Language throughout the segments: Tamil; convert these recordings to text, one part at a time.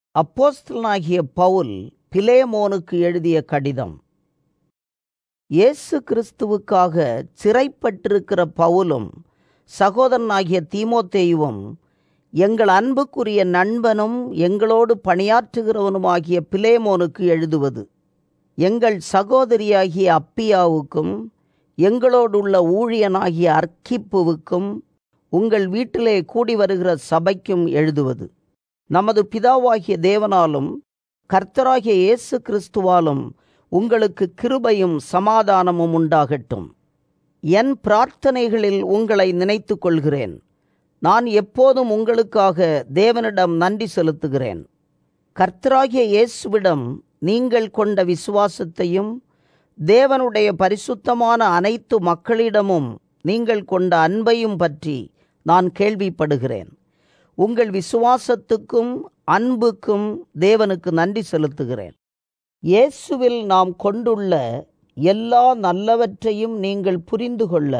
அப்போஸ்தலனாகிய பவுல் பிலேமோனுக்கு எழுதிய கடிதம் இயேசு கிறிஸ்துவுக்காக சிறைப்பட்டிருக்கிற பவுலும் சகோதரனாகிய தீமோத்தேயுவும் எங்கள் அன்புக்குரிய நண்பனும் எங்களோடு பணியாற்றுகிறவனுமாகிய பிலேமோனுக்கு எழுதுவது எங்கள் சகோதரியாகிய அப்பியாவுக்கும் எங்களோடுள்ள ஊழியனாகிய அர்க்கிப்புவுக்கும் உங்கள் வீட்டிலே கூடி வருகிற சபைக்கும் எழுதுவது நமது பிதாவாகிய தேவனாலும் கர்த்தராகிய இயேசு கிறிஸ்துவாலும் உங்களுக்கு கிருபையும் சமாதானமும் உண்டாகட்டும் என் பிரார்த்தனைகளில் உங்களை நினைத்து கொள்கிறேன் நான் எப்போதும் உங்களுக்காக தேவனிடம் நன்றி செலுத்துகிறேன் கர்த்தராகிய இயேசுவிடம் நீங்கள் கொண்ட விசுவாசத்தையும் தேவனுடைய பரிசுத்தமான அனைத்து மக்களிடமும் நீங்கள் கொண்ட அன்பையும் பற்றி நான் கேள்விப்படுகிறேன் உங்கள் விசுவாசத்துக்கும் அன்புக்கும் தேவனுக்கு நன்றி செலுத்துகிறேன் இயேசுவில் நாம் கொண்டுள்ள எல்லா நல்லவற்றையும் நீங்கள் புரிந்து கொள்ள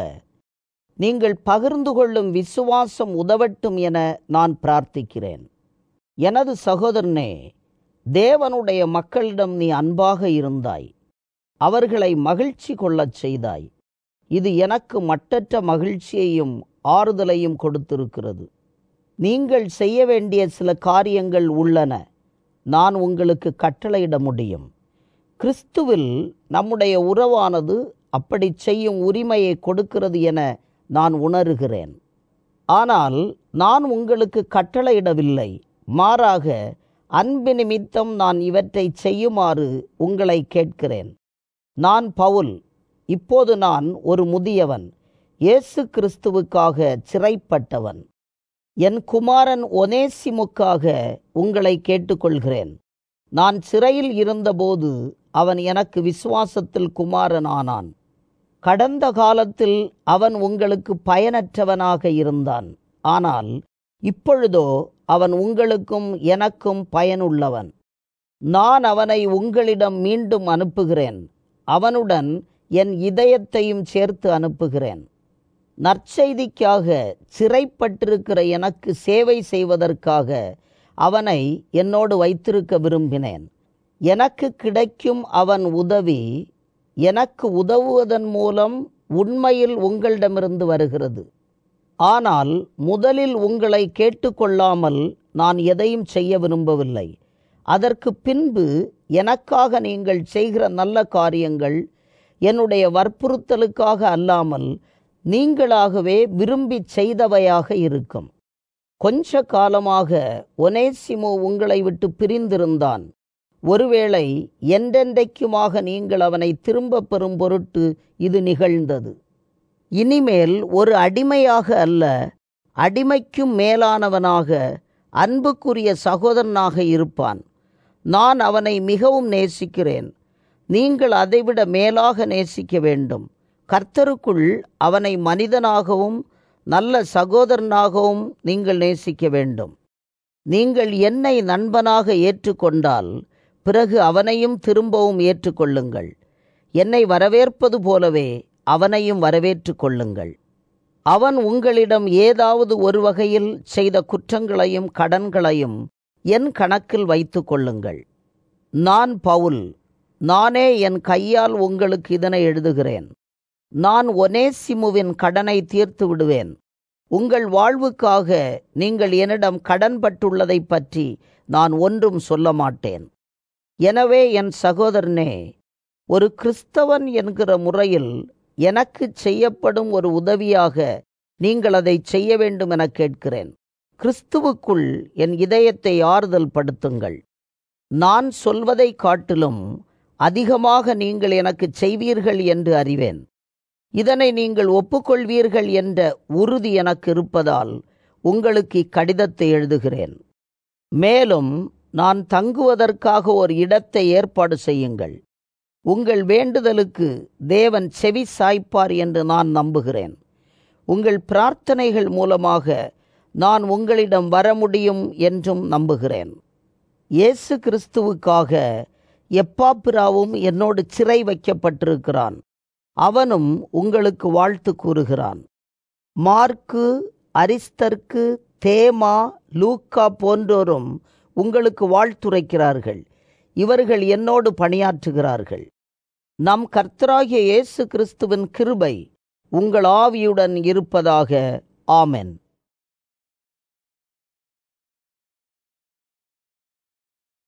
நீங்கள் பகிர்ந்து கொள்ளும் விசுவாசம் உதவட்டும் என நான் பிரார்த்திக்கிறேன் எனது சகோதரனே தேவனுடைய மக்களிடம் நீ அன்பாக இருந்தாய் அவர்களை மகிழ்ச்சி கொள்ளச் செய்தாய் இது எனக்கு மட்டற்ற மகிழ்ச்சியையும் ஆறுதலையும் கொடுத்திருக்கிறது நீங்கள் செய்ய வேண்டிய சில காரியங்கள் உள்ளன நான் உங்களுக்கு கட்டளையிட முடியும் கிறிஸ்துவில் நம்முடைய உறவானது அப்படி செய்யும் உரிமையை கொடுக்கிறது என நான் உணர்கிறேன் ஆனால் நான் உங்களுக்கு கட்டளையிடவில்லை மாறாக அன்பு நிமித்தம் நான் இவற்றை செய்யுமாறு உங்களை கேட்கிறேன் நான் பவுல் இப்போது நான் ஒரு முதியவன் இயேசு கிறிஸ்துவுக்காக சிறைப்பட்டவன் என் குமாரன் ஒனேசிமுக்காக உங்களை கேட்டுக்கொள்கிறேன் நான் சிறையில் இருந்தபோது அவன் எனக்கு விசுவாசத்தில் குமாரன் ஆனான் கடந்த காலத்தில் அவன் உங்களுக்கு பயனற்றவனாக இருந்தான் ஆனால் இப்பொழுதோ அவன் உங்களுக்கும் எனக்கும் பயனுள்ளவன் நான் அவனை உங்களிடம் மீண்டும் அனுப்புகிறேன் அவனுடன் என் இதயத்தையும் சேர்த்து அனுப்புகிறேன் நற்செய்திக்காக சிறைப்பட்டிருக்கிற எனக்கு சேவை செய்வதற்காக அவனை என்னோடு வைத்திருக்க விரும்பினேன் எனக்கு கிடைக்கும் அவன் உதவி எனக்கு உதவுவதன் மூலம் உண்மையில் உங்களிடமிருந்து வருகிறது ஆனால் முதலில் உங்களை கேட்டுக்கொள்ளாமல் நான் எதையும் செய்ய விரும்பவில்லை அதற்கு பின்பு எனக்காக நீங்கள் செய்கிற நல்ல காரியங்கள் என்னுடைய வற்புறுத்தலுக்காக அல்லாமல் நீங்களாகவே விரும்பி செய்தவையாக இருக்கும் கொஞ்ச காலமாக ஒனேசிமோ உங்களை விட்டு பிரிந்திருந்தான் ஒருவேளை என்றென்றைக்குமாக நீங்கள் அவனை திரும்ப பெறும் பொருட்டு இது நிகழ்ந்தது இனிமேல் ஒரு அடிமையாக அல்ல அடிமைக்கும் மேலானவனாக அன்புக்குரிய சகோதரனாக இருப்பான் நான் அவனை மிகவும் நேசிக்கிறேன் நீங்கள் அதைவிட மேலாக நேசிக்க வேண்டும் கர்த்தருக்குள் அவனை மனிதனாகவும் நல்ல சகோதரனாகவும் நீங்கள் நேசிக்க வேண்டும் நீங்கள் என்னை நண்பனாக ஏற்றுக்கொண்டால் பிறகு அவனையும் திரும்பவும் ஏற்றுக்கொள்ளுங்கள் என்னை வரவேற்பது போலவே அவனையும் வரவேற்று கொள்ளுங்கள் அவன் உங்களிடம் ஏதாவது ஒரு வகையில் செய்த குற்றங்களையும் கடன்களையும் என் கணக்கில் வைத்து கொள்ளுங்கள் நான் பவுல் நானே என் கையால் உங்களுக்கு இதனை எழுதுகிறேன் நான் ஒனேசிமுவின் கடனை தீர்த்து விடுவேன் உங்கள் வாழ்வுக்காக நீங்கள் என்னிடம் கடன்பட்டுள்ளதை பற்றி நான் ஒன்றும் சொல்ல மாட்டேன் எனவே என் சகோதரனே ஒரு கிறிஸ்தவன் என்கிற முறையில் எனக்கு செய்யப்படும் ஒரு உதவியாக நீங்கள் அதை செய்ய வேண்டும் என கேட்கிறேன் கிறிஸ்துவுக்குள் என் இதயத்தை ஆறுதல் படுத்துங்கள் நான் சொல்வதை காட்டிலும் அதிகமாக நீங்கள் எனக்கு செய்வீர்கள் என்று அறிவேன் இதனை நீங்கள் ஒப்புக்கொள்வீர்கள் என்ற உறுதி எனக்கு இருப்பதால் உங்களுக்கு இக்கடிதத்தை எழுதுகிறேன் மேலும் நான் தங்குவதற்காக ஒரு இடத்தை ஏற்பாடு செய்யுங்கள் உங்கள் வேண்டுதலுக்கு தேவன் செவி சாய்ப்பார் என்று நான் நம்புகிறேன் உங்கள் பிரார்த்தனைகள் மூலமாக நான் உங்களிடம் வர முடியும் என்றும் நம்புகிறேன் இயேசு கிறிஸ்துவுக்காக எப்பாப்பிராவும் என்னோடு சிறை வைக்கப்பட்டிருக்கிறான் அவனும் உங்களுக்கு வாழ்த்து கூறுகிறான் மார்க்கு அரிஸ்தர்க்கு தேமா லூக்கா போன்றோரும் உங்களுக்கு வாழ்த்துரைக்கிறார்கள் இவர்கள் என்னோடு பணியாற்றுகிறார்கள் நம் கர்த்தராகிய இயேசு கிறிஸ்துவின் கிருபை உங்கள் ஆவியுடன் இருப்பதாக ஆமென்